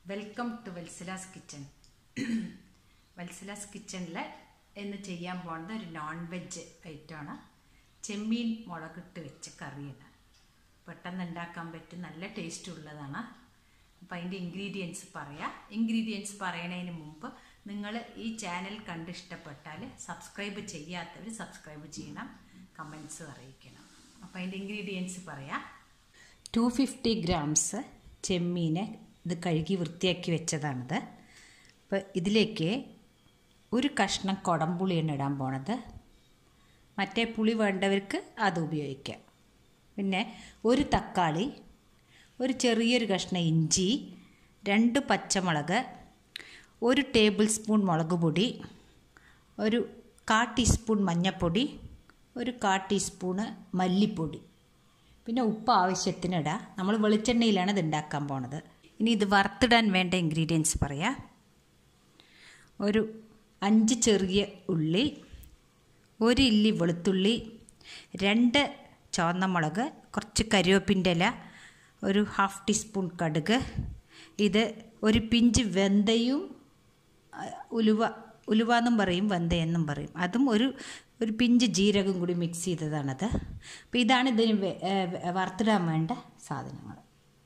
welcome to വെൽസിലാസ് kitchen വെൽസിലാസ് കിച്ചണിൽ ഇന്ന് ചെയ്യാൻ പോകുന്നത് ഒരു നോൺ വെജ് ഐറ്റമാണ് ചെമ്മീൻ മുളകിട്ട് വെച്ച കറിയാണ് പെട്ടെന്ന് ഉണ്ടാക്കാൻ പറ്റും നല്ല ടേസ്റ്റ് ഉള്ളതാണ് അപ്പോൾ അതിൻ്റെ ഇൻഗ്രീഡിയൻസ് പറയാം ഇൻഗ്രീഡിയൻസ് പറയണതിന് മുമ്പ് നിങ്ങൾ ഈ ചാനൽ കണ്ട് ഇഷ്ടപ്പെട്ടാൽ സബ്സ്ക്രൈബ് ചെയ്യാത്തവർ സബ്സ്ക്രൈബ് ചെയ്യണം കമൻസ് അറിയിക്കണം അപ്പോൾ അതിൻ്റെ ഇൻഗ്രീഡിയൻസ് പറയാം ടു ഫിഫ്റ്റി ഗ്രാംസ് ചെമ്മീന് ഇത് കഴുകി വൃത്തിയാക്കി വെച്ചതാണിത് അപ്പോൾ ഇതിലേക്ക് ഒരു കഷ്ണം കുടംപുളിയാണ് ഇടാൻ പോണത് മറ്റേ പുളി വേണ്ടവർക്ക് അത് ഉപയോഗിക്കാം പിന്നെ ഒരു തക്കാളി ഒരു ചെറിയൊരു കഷ്ണം ഇഞ്ചി രണ്ട് പച്ചമുളക് ഒരു ടേബിൾ സ്പൂൺ മുളക് പൊടി ഒരു കാ ടീസ്പൂൺ മഞ്ഞൾപ്പൊടി ഒരു കാ ടീസ്പൂണ് മല്ലിപ്പൊടി പിന്നെ ഉപ്പ് ആവശ്യത്തിന് ഇടാം നമ്മൾ വെളിച്ചെണ്ണയിലാണ് ഇത് ഉണ്ടാക്കാൻ പോണത് ഇനി ഇത് വറുത്തിടാൻ വേണ്ട ഇൻഗ്രീഡിയൻസ് പറയാം ഒരു അഞ്ച് ചെറിയ ഉള്ളി ഒരു ഇല്ലി വെളുത്തുള്ളി രണ്ട് ചുവന്ന മുളക് കുറച്ച് കരിവേപ്പിൻ്റെ ഇല ഒരു ഹാഫ് ടീസ്പൂൺ കടുക് ഇത് ഒരു പിഞ്ച് വെന്തയും ഉലുവ ഉലുവ എന്നും പറയും വെന്ത എന്നും പറയും അതും ഒരു ഒരു പിഞ്ച് ജീരകം കൂടി മിക്സ് ചെയ്തതാണത് അപ്പോൾ ഇതാണ് ഇതിന് വറുത്തിടാൻ വേണ്ട സാധനങ്ങൾ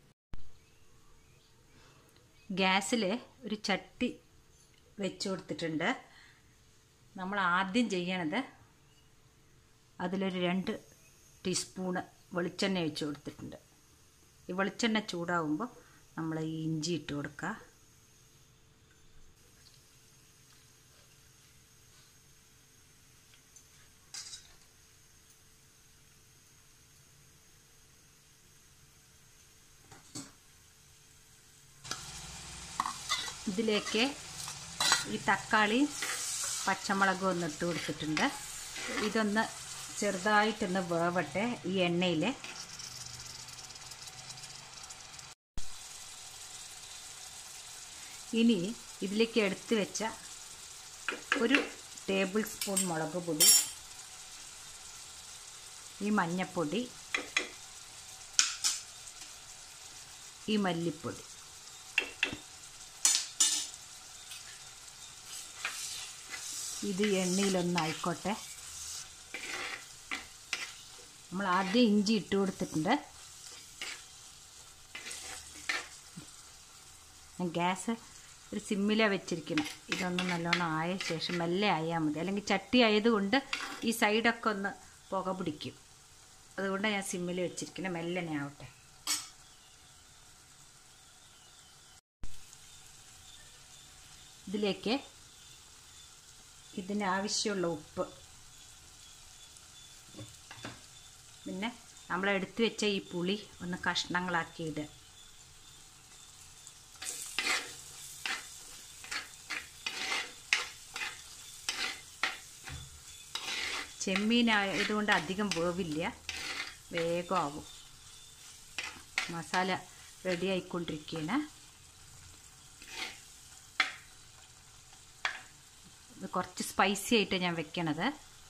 ഗ്യാസിൽ ഒരു ചട്ടി വെച്ച് കൊടുത്തിട്ടുണ്ട് നമ്മൾ ആദ്യം ചെയ്യണത് അതിലൊരു രണ്ട് ടീസ്പൂണ് വെളിച്ചെണ്ണ ഒഴിച്ച് കൊടുത്തിട്ടുണ്ട് ഈ വെളിച്ചെണ്ണ ചൂടാവുമ്പോൾ നമ്മൾ ഈ ഇഞ്ചി ഇട്ട് കൊടുക്കുക ഇതിലേക്ക് ഈ തക്കാളി പച്ചമുളകും ഒന്ന് ഇട്ട് കൊടുത്തിട്ടുണ്ട് ഇതൊന്ന് ചെറുതായിട്ടൊന്ന് വേവട്ടെ ഈ എണ്ണയിൽ ഇനി ഇതിലേക്ക് എടുത്തു വെച്ച ഒരു ടേബിൾ സ്പൂൺ മുളക് പൊടി ഈ മഞ്ഞൾപ്പൊടി ഈ മല്ലിപ്പൊടി ഇത് എണ്ണയിലൊന്നായിക്കോട്ടെ നമ്മൾ ആദ്യം ഇഞ്ചി ഇട്ട് കൊടുത്തിട്ടുണ്ട് ഞാൻ ഗ്യാസ് ഒരു സിമ്മിലാണ് വെച്ചിരിക്കണം ഇതൊന്ന് നല്ലോണം ആയ ശേഷം മെല്ലെ ആയാൽ മതി അല്ലെങ്കിൽ ചട്ടി ആയതുകൊണ്ട് ഈ സൈഡൊക്കെ ഒന്ന് പുക പിടിക്കും അതുകൊണ്ട് ഞാൻ സിമ്മിൽ വെച്ചിരിക്കണം മെല്ലനെ ആവട്ടെ ഇതിലേക്ക് ഇതിന് ആവശ്യമുള്ള ഉപ്പ് പിന്നെ നമ്മൾ എടുത്തു വെച്ച ഈ പുളി ഒന്ന് കഷ്ണങ്ങളാക്കി ഇടുക ചെമ്മീനായതുകൊണ്ട് അധികം വേവില്ല വേഗം ആവും മസാല റെഡി ആയിക്കൊണ്ടിരിക്കുകയാണ് ഇത് കുറച്ച് സ്പൈസി ആയിട്ട് ഞാൻ വെക്കണത്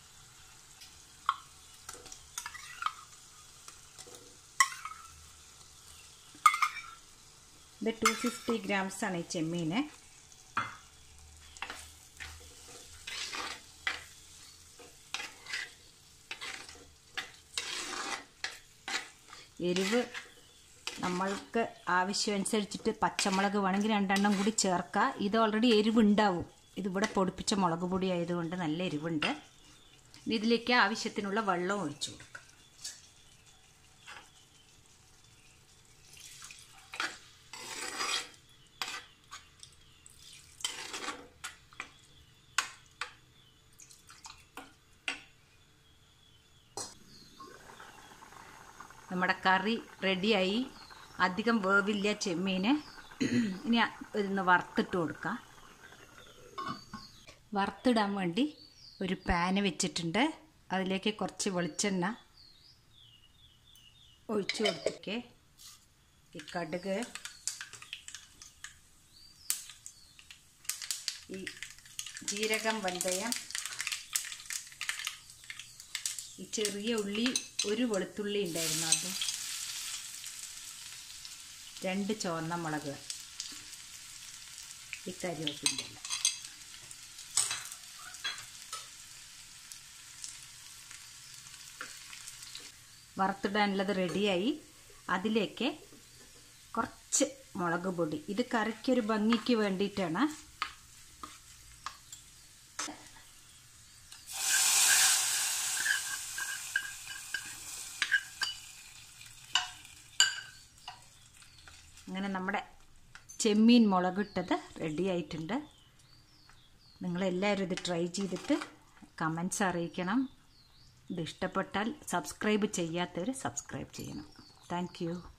ഇത് ടു ഫിഫ്റ്റി ഗ്രാംസ് ആണ് ഈ ചെമ്മീന് എരിവ് നമ്മൾക്ക് ആവശ്യമനുസരിച്ചിട്ട് പച്ചമുളക് വേണമെങ്കിൽ രണ്ടെണ്ണം കൂടി ചേർക്കുക ഇത് ഓൾറെഡി എരിവുണ്ടാവും ഇതിവിടെ പൊടിപ്പിച്ച മുളക് പൊടി ആയതുകൊണ്ട് നല്ല എരിവുണ്ട് ഇതിലേക്ക് ആവശ്യത്തിനുള്ള വെള്ളം ഒഴിച്ചു കൊടുക്കുക നമ്മുടെ കറി റെഡിയായി അധികം വേവില്ല ചെമ്മീന് ഇനി ഇതൊന്ന് വറുത്തിട്ട് കൊടുക്കാം വറുത്തിടാൻ വേണ്ടി ഒരു പാന് വെച്ചിട്ടുണ്ട് അതിലേക്ക് കുറച്ച് വെളിച്ചെണ്ണ ഒഴിച്ചു കൊടുത്തേക്ക് ഈ കടുക് ഈ ജീരകം വെന്തയം ഈ ചെറിയ ഉള്ളി ഒരു വെളുത്തുള്ളി ഉണ്ടായിരുന്നു അതും രണ്ട് ചുവന്ന മുളക് ഈ കരിവേപ്പിൻ്റെ ഇല വറുത്തിടാനുള്ളത് റെഡിയായി അതിലേക്ക് കുറച്ച് മുളക് പൊടി ഇത് കറിക്കൊരു ഭംഗിക്ക് വേണ്ടിയിട്ടാണ് അങ്ങനെ നമ്മുടെ ചെമ്മീൻ മുളകിട്ടത് റെഡി ആയിട്ടുണ്ട് നിങ്ങളെല്ലാവരും ഇത് ട്രൈ ചെയ്തിട്ട് കമൻസ് അറിയിക്കണം ഇത് ഇഷ്ടപ്പെട്ടാൽ സബ്സ്ക്രൈബ് ചെയ്യാത്തവർ സബ്സ്ക്രൈബ് ചെയ്യണം താങ്ക്